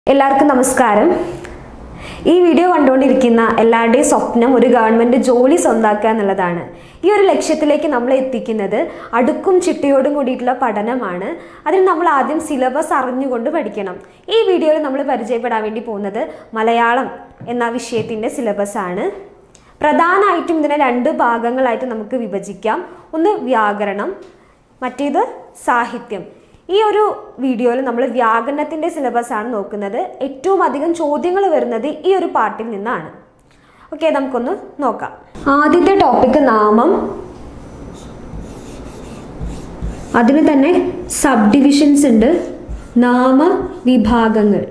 എല്ലാവർക്കും നമസ്കാരം ഈ വീഡിയോ കണ്ടുകൊണ്ടിരിക്കുന്ന എല്ലാവരുടെയും സ്വപ്നം ഒരു ഗവൺമെൻറ് ജോലി സ്വന്താക്കുക എന്നുള്ളതാണ് ഈ ഒരു ലക്ഷ്യത്തിലേക്ക് നമ്മൾ എത്തിക്കുന്നത് അടുക്കും ചിട്ടയോടും കൂടിയിട്ടുള്ള പഠനമാണ് അതിന് നമ്മൾ ആദ്യം സിലബസ് അറിഞ്ഞുകൊണ്ട് പഠിക്കണം ഈ വീഡിയോയിൽ നമ്മൾ പരിചയപ്പെടാൻ വേണ്ടി പോകുന്നത് മലയാളം എന്ന വിഷയത്തിൻ്റെ സിലബസ് ആണ് പ്രധാനമായിട്ടും ഇതിനെ രണ്ട് ഭാഗങ്ങളായിട്ട് നമുക്ക് വിഭജിക്കാം ഒന്ന് വ്യാകരണം മറ്റേത് സാഹിത്യം ഈ ഒരു വീഡിയോയിൽ നമ്മൾ വ്യാകരണത്തിൻ്റെ സിലബസ് ആണ് നോക്കുന്നത് ഏറ്റവും അധികം ചോദ്യങ്ങൾ വരുന്നത് ഈ ഒരു പാർട്ടിൽ നിന്നാണ് ഓക്കെ നമുക്കൊന്ന് നോക്കാം ആദ്യത്തെ ടോപ്പിക്ക് നാമം അതിന് തന്നെ സബ് ഡിവിഷൻസ് ഉണ്ട് നാമ വിഭാഗങ്ങൾ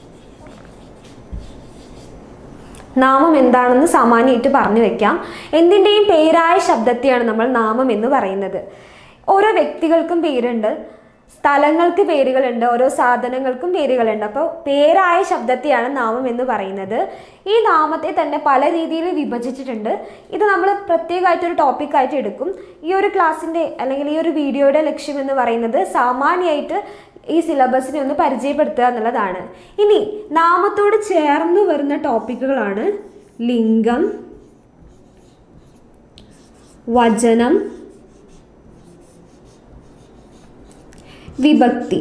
നാമം എന്താണെന്ന് സാമാന്യമായിട്ട് പറഞ്ഞു വെക്കാം എന്തിൻ്റെയും പേരായ ശബ്ദത്തെയാണ് നമ്മൾ നാമം എന്ന് പറയുന്നത് ഓരോ വ്യക്തികൾക്കും പേരുണ്ട് സ്ഥലങ്ങൾക്ക് പേരുകളുണ്ട് ഓരോ സാധനങ്ങൾക്കും പേരുകളുണ്ട് അപ്പോൾ പേരായ ശബ്ദത്തെയാണ് നാമം എന്ന് പറയുന്നത് ഈ നാമത്തെ തന്നെ പല രീതിയിൽ വിഭജിച്ചിട്ടുണ്ട് ഇത് നമ്മൾ പ്രത്യേകമായിട്ടൊരു ടോപ്പിക്കായിട്ട് എടുക്കും ഈ ഒരു ക്ലാസ്സിൻ്റെ അല്ലെങ്കിൽ ഈ ഒരു വീഡിയോയുടെ ലക്ഷ്യം എന്ന് പറയുന്നത് സാമാന്യമായിട്ട് ഈ സിലബസിനെ ഒന്ന് പരിചയപ്പെടുത്തുക എന്നുള്ളതാണ് ഇനി നാമത്തോട് ചേർന്ന് വരുന്ന ടോപ്പിക്കുകളാണ് ലിംഗം വചനം വിഭക്തി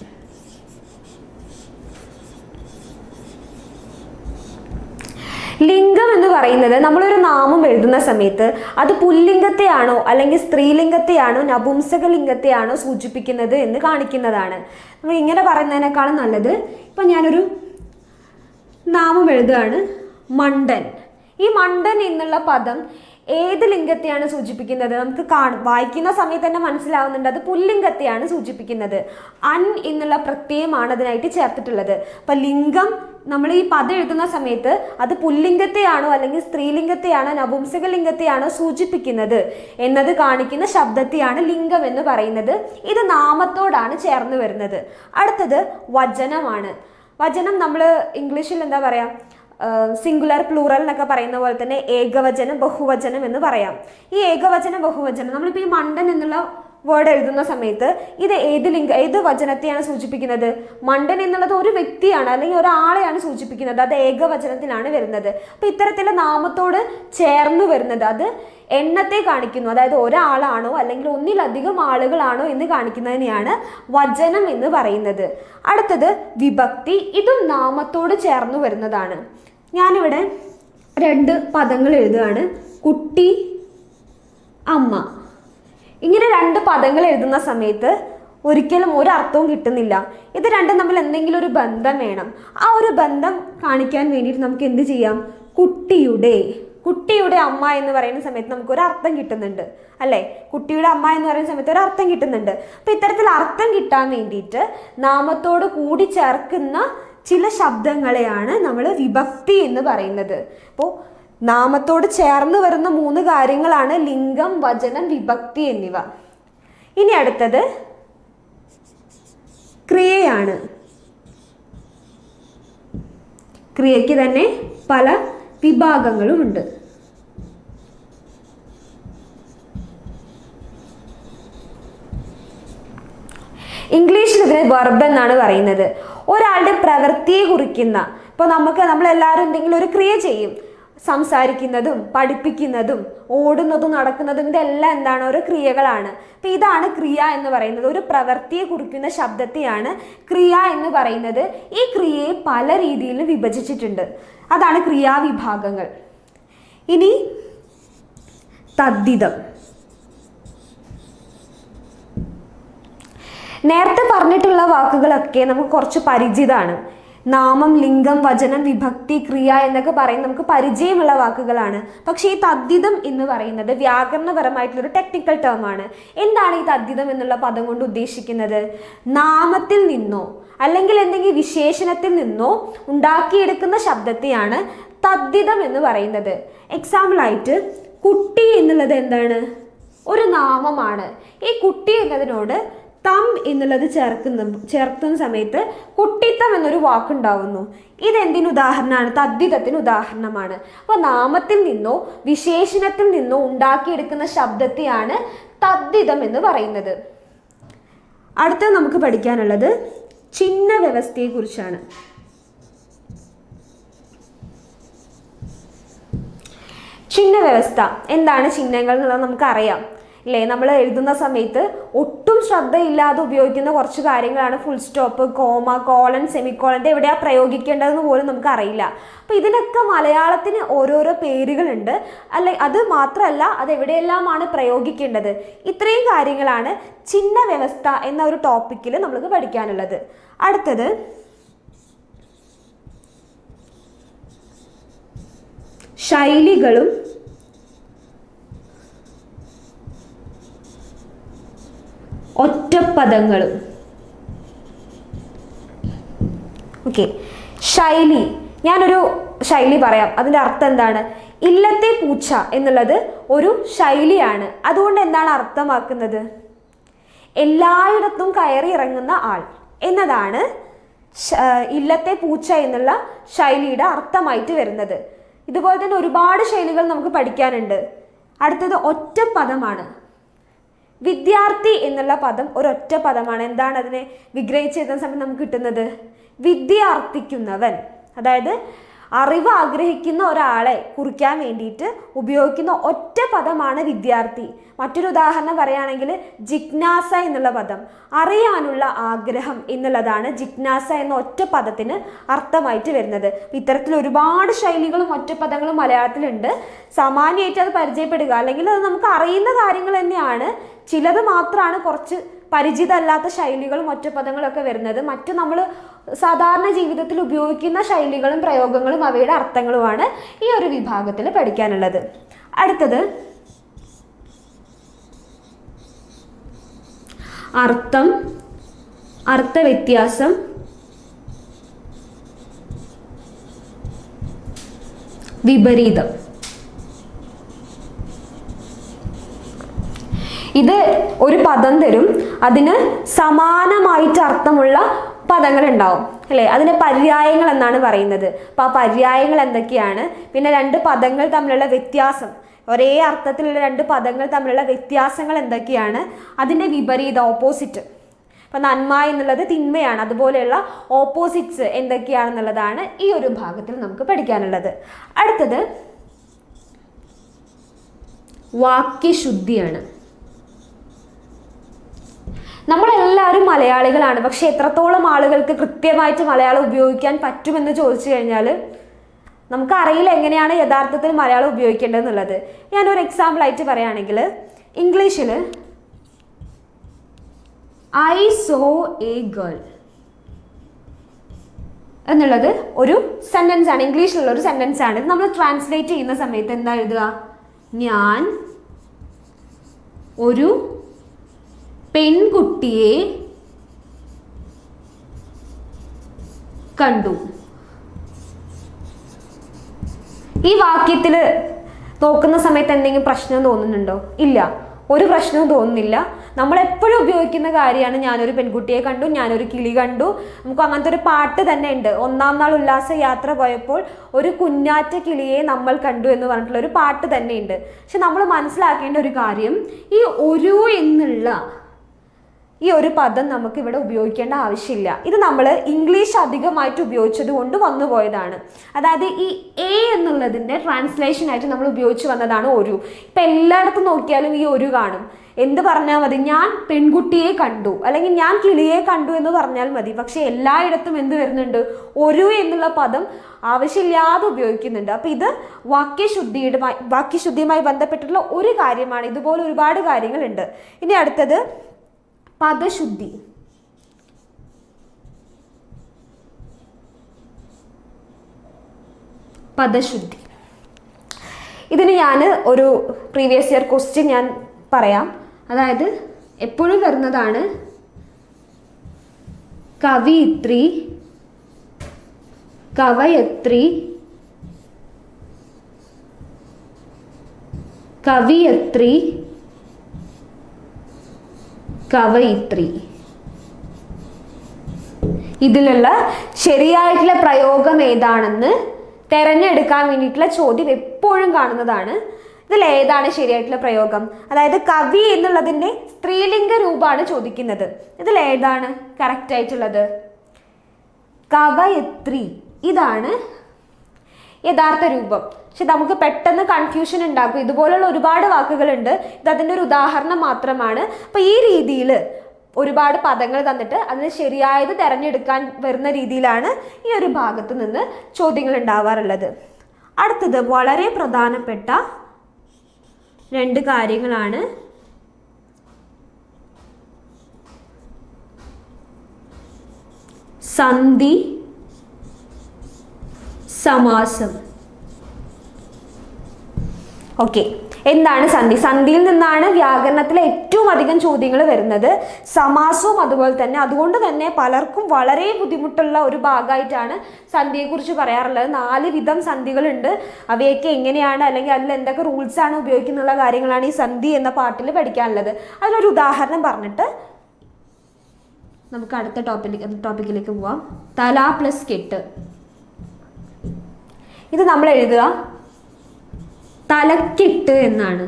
ലിംഗം എന്ന് പറയുന്നത് നമ്മളൊരു നാമം എഴുതുന്ന സമയത്ത് അത് പുല്ലിംഗത്തെയാണോ അല്ലെങ്കിൽ സ്ത്രീലിംഗത്തെയാണോ നപുംസക ലിംഗത്തെയാണോ സൂചിപ്പിക്കുന്നത് എന്ന് കാണിക്കുന്നതാണ് നമ്മൾ ഇങ്ങനെ പറയുന്നതിനേക്കാളും നല്ലത് ഇപ്പം ഞാനൊരു നാമം എഴുതുകയാണ് മണ്ടൻ ഈ മണ്ടൻ എന്നുള്ള പദം ഏത് ലിംഗത്തെയാണ് സൂചിപ്പിക്കുന്നത് നമുക്ക് കാണും വായിക്കുന്ന സമയത്ത് തന്നെ മനസ്സിലാവുന്നുണ്ട് അത് പുല്ലിംഗത്തെയാണ് സൂചിപ്പിക്കുന്നത് അൻ എന്നുള്ള പ്രത്യയമാണ് അതിനായിട്ട് ചേർത്തിട്ടുള്ളത് അപ്പം ലിംഗം നമ്മൾ ഈ പദം എഴുതുന്ന സമയത്ത് അത് പുല്ലിംഗത്തെയാണോ അല്ലെങ്കിൽ സ്ത്രീലിംഗത്തെയാണോ നപുംസക ലിംഗത്തെയാണോ സൂചിപ്പിക്കുന്നത് എന്നത് കാണിക്കുന്ന ശബ്ദത്തെയാണ് ലിംഗം എന്ന് പറയുന്നത് ഇത് നാമത്തോടാണ് ചേർന്ന് വരുന്നത് അടുത്തത് വചനമാണ് വചനം നമ്മൾ ഇംഗ്ലീഷിൽ എന്താ പറയാ സിംഗുലർ പ്ലൂറൽ എന്നൊക്കെ പറയുന്ന പോലെ തന്നെ ഏകവചനം ബഹുവചനം എന്ന് പറയാം ഈ ഏകവചനം ബഹുവചനം നമ്മളിപ്പോൾ ഈ മണ്ടൻ എന്നുള്ള വേർഡ് എഴുതുന്ന സമയത്ത് ഇത് ഏത് ലിംഗ ഏത് വചനത്തെയാണ് സൂചിപ്പിക്കുന്നത് മണ്ടൻ എന്നുള്ളത് ഒരു വ്യക്തിയാണ് അല്ലെങ്കിൽ ഒരാളെയാണ് സൂചിപ്പിക്കുന്നത് അത് ഏകവചനത്തിലാണ് വരുന്നത് അപ്പം ഇത്തരത്തിലുള്ള നാമത്തോട് ചേർന്ന് വരുന്നത് അത് എണ്ണത്തെ കാണിക്കുന്നു അതായത് ഒരാളാണോ അല്ലെങ്കിൽ ഒന്നിലധികം ആളുകളാണോ എന്ന് കാണിക്കുന്നതിനെയാണ് വചനം എന്ന് പറയുന്നത് അടുത്തത് വിഭക്തി ഇതും നാമത്തോട് ചേർന്ന് വരുന്നതാണ് ഞാനിവിടെ രണ്ട് പദങ്ങൾ എഴുതുകയാണ് കുട്ടി അമ്മ ഇങ്ങനെ രണ്ട് പദങ്ങൾ എഴുതുന്ന സമയത്ത് ഒരിക്കലും ഒരു അർത്ഥവും കിട്ടുന്നില്ല ഇത് രണ്ടും തമ്മിൽ എന്തെങ്കിലും ഒരു ബന്ധം വേണം ആ ഒരു ബന്ധം കാണിക്കാൻ വേണ്ടിയിട്ട് നമുക്ക് എന്ത് ചെയ്യാം കുട്ടിയുടെ കുട്ടിയുടെ അമ്മ എന്ന് പറയുന്ന സമയത്ത് നമുക്ക് ഒരു അർത്ഥം കിട്ടുന്നുണ്ട് അല്ലേ കുട്ടിയുടെ അമ്മ എന്ന് പറയുന്ന സമയത്ത് ഒരു അർത്ഥം കിട്ടുന്നുണ്ട് അപ്പൊ ഇത്തരത്തിൽ അർത്ഥം കിട്ടാൻ വേണ്ടിയിട്ട് നാമത്തോട് കൂടി ചേർക്കുന്ന ചില ശബ്ദങ്ങളെയാണ് നമ്മൾ വിഭക്തി എന്ന് പറയുന്നത് അപ്പോൾ നാമത്തോട് ചേർന്ന് വരുന്ന മൂന്ന് കാര്യങ്ങളാണ് ലിംഗം വചനം വിഭക്തി എന്നിവ ഇനി അടുത്തത് ക്രിയയാണ് ക്രിയയ്ക്ക് തന്നെ പല വിഭാഗങ്ങളുമുണ്ട് ഇംഗ്ലീഷിൽ ഇതിന് വെർബ് എന്നാണ് പറയുന്നത് ഒരാളുടെ പ്രവൃത്തിയെ കുറിക്കുന്ന ഇപ്പോൾ നമുക്ക് നമ്മളെല്ലാവരും എന്തെങ്കിലും ഒരു ക്രിയ ചെയ്യും സംസാരിക്കുന്നതും പഠിപ്പിക്കുന്നതും ഓടുന്നതും നടക്കുന്നതും ഇതെല്ലാം എന്താണ് ഓരോ ക്രിയകളാണ് അപ്പം ഇതാണ് ക്രിയ എന്ന് പറയുന്നത് ഒരു പ്രവൃത്തിയെ കുറിക്കുന്ന ശബ്ദത്തെയാണ് ക്രിയ എന്ന് പറയുന്നത് ഈ ക്രിയയെ പല രീതിയിലും വിഭജിച്ചിട്ടുണ്ട് അതാണ് ക്രിയാവിഭാഗങ്ങൾ ഇനി തദ്ദിതം നേരത്തെ പറഞ്ഞിട്ടുള്ള വാക്കുകളൊക്കെ നമുക്ക് കുറച്ച് പരിചിതമാണ് നാമം ലിംഗം വചനം വിഭക്തി ക്രിയ എന്നൊക്കെ പറയുന്നത് നമുക്ക് പരിചയമുള്ള വാക്കുകളാണ് പക്ഷേ ഈ തദ്ദിതം എന്ന് പറയുന്നത് വ്യാകരണപരമായിട്ടുള്ളൊരു ടെക്നിക്കൽ ടേം ആണ് എന്താണ് ഈ തദ്ദിതം എന്നുള്ള പദം കൊണ്ട് ഉദ്ദേശിക്കുന്നത് നാമത്തിൽ നിന്നോ അല്ലെങ്കിൽ എന്തെങ്കിലും വിശേഷണത്തിൽ നിന്നോ ഉണ്ടാക്കിയെടുക്കുന്ന ശബ്ദത്തെയാണ് തദ്ദിതം എന്ന് പറയുന്നത് എക്സാമ്പിൾ ആയിട്ട് കുട്ടി എന്നുള്ളത് എന്താണ് ഒരു നാമമാണ് ഈ കുട്ടി എന്നതിനോട് തം എന്നുള്ളത് ചേർക്കുന്ന ചേർക്കുന്ന സമയത്ത് കുട്ടിത്തം എന്നൊരു വാക്കുണ്ടാവുന്നു ഇതെന്തിന് ഉദാഹരണമാണ് തദ്ധിതത്തിന് ഉദാഹരണമാണ് അപ്പോൾ നാമത്തിൽ നിന്നോ വിശേഷണത്തിൽ നിന്നോ ഉണ്ടാക്കിയെടുക്കുന്ന ശബ്ദത്തെയാണ് തദ്ധിതം എന്ന് പറയുന്നത് അടുത്തത് നമുക്ക് പഠിക്കാനുള്ളത് ചിഹ്ന വ്യവസ്ഥയെക്കുറിച്ചാണ് ചിഹ്ന വ്യവസ്ഥ എന്താണ് ചിഹ്നങ്ങൾ എന്നുള്ളത് നമുക്കറിയാം ഇല്ലേ നമ്മൾ എഴുതുന്ന സമയത്ത് ഒട്ടും ശ്രദ്ധയില്ലാതെ ഉപയോഗിക്കുന്ന കുറച്ച് കാര്യങ്ങളാണ് ഫുൾ സ്റ്റോപ്പ് കോമ കോളൻ സെമിക്കോളൻ്റെ എവിടെയാ പ്രയോഗിക്കേണ്ടതെന്ന് പോലും നമുക്ക് അറിയില്ല അപ്പോൾ ഇതിനൊക്കെ മലയാളത്തിന് ഓരോരോ പേരുകളുണ്ട് അല്ലെ അത് മാത്രമല്ല അത് എവിടെയെല്ലാമാണ് പ്രയോഗിക്കേണ്ടത് ഇത്രയും കാര്യങ്ങളാണ് ചിഹ്ന വ്യവസ്ഥ എന്ന ഒരു ടോപ്പിക്കിൽ നമുക്ക് പഠിക്കാനുള്ളത് അടുത്തത് ശൈലികളും ഒറ്റപ്പദങ്ങളും ഓക്കെ ശൈലി ഞാനൊരു ശൈലി പറയാം അതിൻ്റെ അർത്ഥം എന്താണ് ഇല്ലത്തെ പൂച്ച എന്നുള്ളത് ഒരു ശൈലിയാണ് അതുകൊണ്ട് എന്താണ് അർത്ഥമാക്കുന്നത് എല്ലായിടത്തും കയറി ഇറങ്ങുന്ന ആൾ എന്നതാണ് ശ- ഇല്ലത്തെ പൂച്ച എന്നുള്ള ശൈലിയുടെ അർത്ഥമായിട്ട് വരുന്നത് ഇതുപോലെ തന്നെ ഒരുപാട് ശൈലികൾ നമുക്ക് പഠിക്കാനുണ്ട് അടുത്തത് ഒറ്റ പദമാണ് വിദ്യാർത്ഥി എന്നുള്ള പദം ഒരൊറ്റ പദമാണ് എന്താണ് അതിനെ വിഗ്രഹിച്ച് എഴുതുന്ന സമയത്ത് നമുക്ക് കിട്ടുന്നത് വിദ്യാർത്ഥിക്കുന്നവൻ അതായത് അറിവ് ആഗ്രഹിക്കുന്ന ഒരാളെ കുറിക്കാൻ വേണ്ടിയിട്ട് ഉപയോഗിക്കുന്ന ഒറ്റ പദമാണ് വിദ്യാർത്ഥി മറ്റൊരു ഉദാഹരണം പറയുകയാണെങ്കിൽ ജിജ്ഞാസ എന്നുള്ള പദം അറിയാനുള്ള ആഗ്രഹം എന്നുള്ളതാണ് ജിജ്ഞാസ എന്ന ഒറ്റ പദത്തിന് അർത്ഥമായിട്ട് വരുന്നത് അപ്പൊ ഇത്തരത്തിൽ ഒരുപാട് ശൈലികളും ഒറ്റ പദങ്ങളും മലയാളത്തിലുണ്ട് സാമാന്യമായിട്ട് അത് പരിചയപ്പെടുക അല്ലെങ്കിൽ അത് നമുക്ക് അറിയുന്ന കാര്യങ്ങൾ തന്നെയാണ് ചിലത് മാത്രമാണ് കുറച്ച് പരിചിതമല്ലാത്ത ശൈലികളും ഒറ്റപ്പദങ്ങളും ഒക്കെ വരുന്നത് മറ്റു നമ്മൾ സാധാരണ ജീവിതത്തിൽ ഉപയോഗിക്കുന്ന ശൈലികളും പ്രയോഗങ്ങളും അവയുടെ അർത്ഥങ്ങളുമാണ് ഈ ഒരു വിഭാഗത്തിൽ പഠിക്കാനുള്ളത് അടുത്തത് അർത്ഥം അർത്ഥവ്യത്യാസം വിപരീതം ഇത് ഒരു പദം തരും അതിന് സമാനമായിട്ട് അർത്ഥമുള്ള പദങ്ങൾ ഉണ്ടാവും അല്ലേ അതിന് പര്യായങ്ങൾ എന്നാണ് പറയുന്നത് അപ്പോൾ ആ പര്യായങ്ങൾ എന്തൊക്കെയാണ് പിന്നെ രണ്ട് പദങ്ങൾ തമ്മിലുള്ള വ്യത്യാസം ഒരേ അർത്ഥത്തിലുള്ള രണ്ട് പദങ്ങൾ തമ്മിലുള്ള വ്യത്യാസങ്ങൾ എന്തൊക്കെയാണ് അതിൻ്റെ വിപരീതം ഓപ്പോസിറ്റ് അപ്പം നന്മ എന്നുള്ളത് തിന്മയാണ് അതുപോലെയുള്ള ഓപ്പോസിറ്റ്സ് എന്തൊക്കെയാണെന്നുള്ളതാണ് ഈ ഒരു ഭാഗത്തിൽ നമുക്ക് പഠിക്കാനുള്ളത് അടുത്തത് വാക്യശുദ്ധിയാണ് നമ്മളെല്ലാവരും മലയാളികളാണ് പക്ഷെ എത്രത്തോളം ആളുകൾക്ക് കൃത്യമായിട്ട് മലയാളം ഉപയോഗിക്കാൻ പറ്റുമെന്ന് ചോദിച്ചു കഴിഞ്ഞാൽ നമുക്കറിയില്ല എങ്ങനെയാണ് യഥാർത്ഥത്തിൽ മലയാളം ഉപയോഗിക്കേണ്ടതെന്നുള്ളത് ഞാനൊരു എക്സാമ്പിൾ ആയിട്ട് പറയുകയാണെങ്കിൽ ഇംഗ്ലീഷിൽ ഐ സോ എ ഗേൾ എന്നുള്ളത് ഒരു സെന്റൻസ് ആണ് ഇംഗ്ലീഷിലുള്ള ഒരു സെന്റൻസ് ആണ് ഇത് നമ്മൾ ട്രാൻസ്ലേറ്റ് ചെയ്യുന്ന സമയത്ത് എന്താ എഴുതുക ഞാൻ ഒരു പെൺകുട്ടിയെ കണ്ടു ഈ വാക്യത്തിൽ നോക്കുന്ന സമയത്ത് എന്തെങ്കിലും പ്രശ്നം തോന്നുന്നുണ്ടോ ഇല്ല ഒരു പ്രശ്നവും തോന്നുന്നില്ല നമ്മൾ എപ്പോഴും ഉപയോഗിക്കുന്ന കാര്യമാണ് ഞാനൊരു പെൺകുട്ടിയെ കണ്ടു ഞാനൊരു കിളി കണ്ടു നമുക്ക് അങ്ങനത്തെ ഒരു പാട്ട് തന്നെ ഉണ്ട് ഒന്നാം നാൾ ഉല്ലാസ യാത്ര പോയപ്പോൾ ഒരു കുഞ്ഞാറ്റ കിളിയെ നമ്മൾ കണ്ടു എന്ന് പറഞ്ഞിട്ടുള്ള ഒരു പാട്ട് തന്നെയുണ്ട് പക്ഷെ നമ്മൾ മനസ്സിലാക്കേണ്ട ഒരു കാര്യം ഈ ഒരു എന്നുള്ള ഈ ഒരു പദം നമുക്ക് ഇവിടെ ഉപയോഗിക്കേണ്ട ആവശ്യമില്ല ഇത് നമ്മൾ ഇംഗ്ലീഷ് അധികമായിട്ട് ഉപയോഗിച്ചത് കൊണ്ട് വന്നു പോയതാണ് അതായത് ഈ എ എന്നുള്ളതിൻ്റെ ട്രാൻസ്ലേഷൻ ആയിട്ട് നമ്മൾ ഉപയോഗിച്ച് വന്നതാണ് ഒരു ഇപ്പം എല്ലായിടത്തും നോക്കിയാലും ഈ ഒരു കാണും എന്ത് പറഞ്ഞാൽ മതി ഞാൻ പെൺകുട്ടിയെ കണ്ടു അല്ലെങ്കിൽ ഞാൻ കിളിയെ കണ്ടു എന്ന് പറഞ്ഞാൽ മതി പക്ഷെ എല്ലായിടത്തും എന്ത് വരുന്നുണ്ട് ഒരു എന്നുള്ള പദം ആവശ്യമില്ലാതെ ഉപയോഗിക്കുന്നുണ്ട് അപ്പം ഇത് വാക്യശുദ്ധിയുടെ വാക്യശുദ്ധിയുമായി ബന്ധപ്പെട്ടിട്ടുള്ള ഒരു കാര്യമാണ് ഇതുപോലെ ഒരുപാട് കാര്യങ്ങളുണ്ട് ഇനി അടുത്തത് പദശുദ്ധി പദശുദ്ധി ഇതിന് ഞാൻ ഒരു പ്രീവിയസ് ഇയർ ക്വസ്റ്റ്യൻ ഞാൻ പറയാം അതായത് എപ്പോഴും വരുന്നതാണ് കവിയിത്രി കവയത്രി കവിയത്രി കവയിത്രി ഇതിലുള്ള ശരിയായിട്ടുള്ള പ്രയോഗം ഏതാണെന്ന് തെരഞ്ഞെടുക്കാൻ വേണ്ടിയിട്ടുള്ള ചോദ്യം എപ്പോഴും കാണുന്നതാണ് ഇതിൽ ഏതാണ് ശരിയായിട്ടുള്ള പ്രയോഗം അതായത് കവി എന്നുള്ളതിൻ്റെ സ്ത്രീലിംഗ രൂപമാണ് ചോദിക്കുന്നത് ഇതിൽ ഏതാണ് കറക്റ്റ് ആയിട്ടുള്ളത് കവയത്രി ഇതാണ് യഥാർത്ഥ രൂപം പക്ഷെ നമുക്ക് പെട്ടെന്ന് കൺഫ്യൂഷൻ ഉണ്ടാക്കും ഇതുപോലുള്ള ഒരുപാട് വാക്കുകളുണ്ട് ഇത് അതിൻ്റെ ഒരു ഉദാഹരണം മാത്രമാണ് അപ്പൊ ഈ രീതിയിൽ ഒരുപാട് പദങ്ങൾ തന്നിട്ട് അതിന് ശരിയായത് തിരഞ്ഞെടുക്കാൻ വരുന്ന രീതിയിലാണ് ഈ ഒരു ഭാഗത്ത് നിന്ന് ചോദ്യങ്ങൾ ഉണ്ടാവാറുള്ളത് അടുത്തത് വളരെ പ്രധാനപ്പെട്ട രണ്ട് കാര്യങ്ങളാണ് സന്ധി സമാസം ഓക്കെ എന്താണ് സന്ധി സന്ധിയിൽ നിന്നാണ് വ്യാകരണത്തിലെ ഏറ്റവും അധികം ചോദ്യങ്ങൾ വരുന്നത് സമാസവും അതുപോലെ തന്നെ അതുകൊണ്ട് തന്നെ പലർക്കും വളരെ ബുദ്ധിമുട്ടുള്ള ഒരു ഭാഗമായിട്ടാണ് സന്ധിയെക്കുറിച്ച് പറയാറുള്ളത് നാല് വിധം സന്ധികളുണ്ട് അവയൊക്കെ എങ്ങനെയാണ് അല്ലെങ്കിൽ അതിൽ എന്തൊക്കെ റൂൾസ് ആണ് ഉപയോഗിക്കുന്നുള്ള കാര്യങ്ങളാണ് ഈ സന്ധി എന്ന പാട്ടിൽ പഠിക്കാനുള്ളത് അതിലൊരു ഉദാഹരണം പറഞ്ഞിട്ട് നമുക്ക് അടുത്ത ടോപ്പിലേക്ക് ടോപ്പിക്കിലേക്ക് പോവാം തല പ്ലസ് കെട്ട് ഇത് നമ്മൾ എഴുതുക തലക്കെട്ട് എന്നാണ്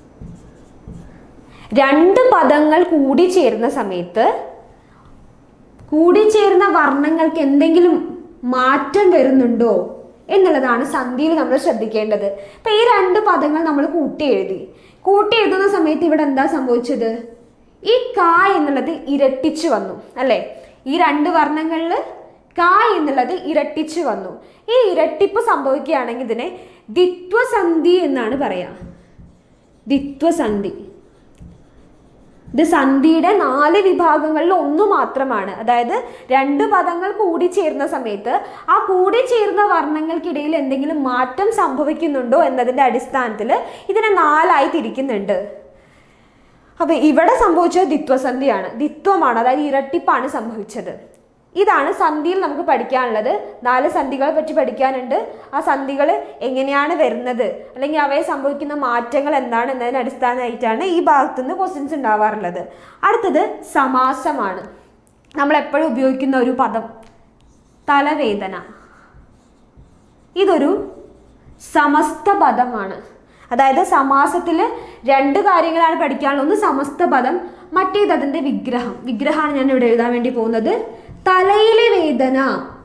രണ്ട് പദങ്ങൾ കൂടിച്ചേരുന്ന സമയത്ത് കൂടിച്ചേരുന്ന വർണ്ണങ്ങൾക്ക് എന്തെങ്കിലും മാറ്റം വരുന്നുണ്ടോ എന്നുള്ളതാണ് സന്ധിയിൽ നമ്മൾ ശ്രദ്ധിക്കേണ്ടത് ഇപ്പൊ ഈ രണ്ട് പദങ്ങൾ നമ്മൾ കൂട്ടി എഴുതി കൂട്ടി എഴുതുന്ന സമയത്ത് ഇവിടെ എന്താ സംഭവിച്ചത് ഈ കാ എന്നുള്ളത് ഇരട്ടിച്ചു വന്നു അല്ലേ ഈ രണ്ട് വർണ്ണങ്ങളിൽ കാ എന്നുള്ളത് ഇരട്ടിച്ചു വന്നു ഈ ഇരട്ടിപ്പ് സംഭവിക്കുകയാണെങ്കിൽ ഇതിനെ ദിത്വസന്ധി എന്നാണ് പറയാ ദിത്വസന്ധി ഇത് സന്ധിയുടെ നാല് വിഭാഗങ്ങളിൽ ഒന്ന് മാത്രമാണ് അതായത് രണ്ട് പദങ്ങൾ കൂടിച്ചേരുന്ന സമയത്ത് ആ കൂടിച്ചേരുന്ന വർണ്ണങ്ങൾക്കിടയിൽ എന്തെങ്കിലും മാറ്റം സംഭവിക്കുന്നുണ്ടോ എന്നതിന്റെ അടിസ്ഥാനത്തിൽ ഇതിനെ നാലായി തിരിക്കുന്നുണ്ട് അപ്പൊ ഇവിടെ സംഭവിച്ചത് ദിത്വസന്ധിയാണ് ദിത്വമാണ് അതായത് ഇരട്ടിപ്പാണ് സംഭവിച്ചത് ഇതാണ് സന്ധിയിൽ നമുക്ക് പഠിക്കാനുള്ളത് നാല് സന്ധികളെ പറ്റി പഠിക്കാനുണ്ട് ആ സന്ധികൾ എങ്ങനെയാണ് വരുന്നത് അല്ലെങ്കിൽ അവയെ സംഭവിക്കുന്ന മാറ്റങ്ങൾ എന്താണ് എന്നതിന് അടിസ്ഥാനമായിട്ടാണ് ഈ ഭാഗത്തു നിന്ന് ക്വസ്റ്റ്യൻസ് ഉണ്ടാവാറുള്ളത് അടുത്തത് സമാസമാണ് നമ്മൾ എപ്പോഴും ഉപയോഗിക്കുന്ന ഒരു പദം തലവേദന ഇതൊരു സമസ്ത പദമാണ് അതായത് സമാസത്തിൽ രണ്ട് കാര്യങ്ങളാണ് പഠിക്കാനുള്ളത് ഒന്ന് സമസ്ത പദം മറ്റേത് അതിൻ്റെ വിഗ്രഹം വിഗ്രഹമാണ് ഞാൻ ഇവിടെ എഴുതാൻ വേണ്ടി പോകുന്നത് തലയിലെ വേദന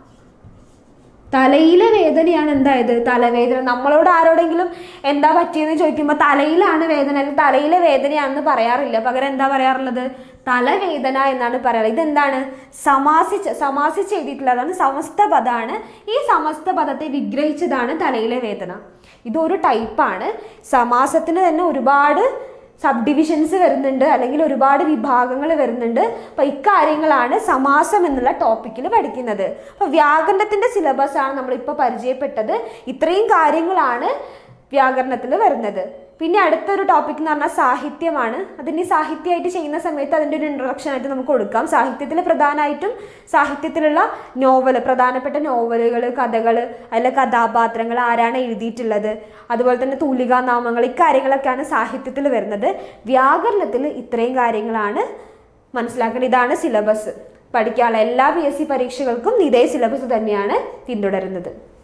തലയിലെ വേദനയാണ് എന്തായത് തലവേദന നമ്മളോട് ആരോടെങ്കിലും എന്താ പറ്റിയെന്ന് ചോദിക്കുമ്പോൾ തലയിലാണ് വേദന അല്ലെങ്കിൽ തലയിലെ വേദനയാണെന്ന് പറയാറില്ല പകരം എന്താ പറയാറുള്ളത് തലവേദന എന്നാണ് പറയാറ് ഇതെന്താണ് സമാസിച്ച് സമാസിച്ച് എഴുതിയിട്ടുള്ളതാണ് സമസ്ത പദമാണ് ഈ സമസ്ത പദത്തെ വിഗ്രഹിച്ചതാണ് തലയിലെ വേദന ഇതൊരു ടൈപ്പാണ് സമാസത്തിന് തന്നെ ഒരുപാട് സബ് ഡിവിഷൻസ് വരുന്നുണ്ട് അല്ലെങ്കിൽ ഒരുപാട് വിഭാഗങ്ങൾ വരുന്നുണ്ട് അപ്പോൾ ഇക്കാര്യങ്ങളാണ് സമാസം എന്നുള്ള ടോപ്പിക്കിൽ പഠിക്കുന്നത് അപ്പോൾ വ്യാകരണത്തിൻ്റെ സിലബസ് ആണ് നമ്മളിപ്പോൾ പരിചയപ്പെട്ടത് ഇത്രയും കാര്യങ്ങളാണ് വ്യാകരണത്തിൽ വരുന്നത് പിന്നെ അടുത്തൊരു ടോപ്പിക് എന്ന് പറഞ്ഞാൽ സാഹിത്യമാണ് അതിന് സാഹിത്യമായിട്ട് ചെയ്യുന്ന സമയത്ത് അതിൻ്റെ ഒരു ഇൻട്രൊഡക്ഷൻ ആയിട്ട് നമുക്ക് കൊടുക്കാം സാഹിത്യത്തിൽ പ്രധാനമായിട്ടും സാഹിത്യത്തിലുള്ള നോവൽ പ്രധാനപ്പെട്ട നോവലുകൾ കഥകൾ അതിലെ കഥാപാത്രങ്ങൾ ആരാണ് എഴുതിയിട്ടുള്ളത് അതുപോലെ തന്നെ തൂലികാ നാമങ്ങൾ ഇക്കാര്യങ്ങളൊക്കെയാണ് സാഹിത്യത്തിൽ വരുന്നത് വ്യാകരണത്തിൽ ഇത്രയും കാര്യങ്ങളാണ് മനസ്സിലാക്കേണ്ടത് ഇതാണ് സിലബസ് പഠിക്കാനുള്ള എല്ലാ പി എസ് സി പരീക്ഷകൾക്കും ഇതേ സിലബസ് തന്നെയാണ് പിന്തുടരുന്നത്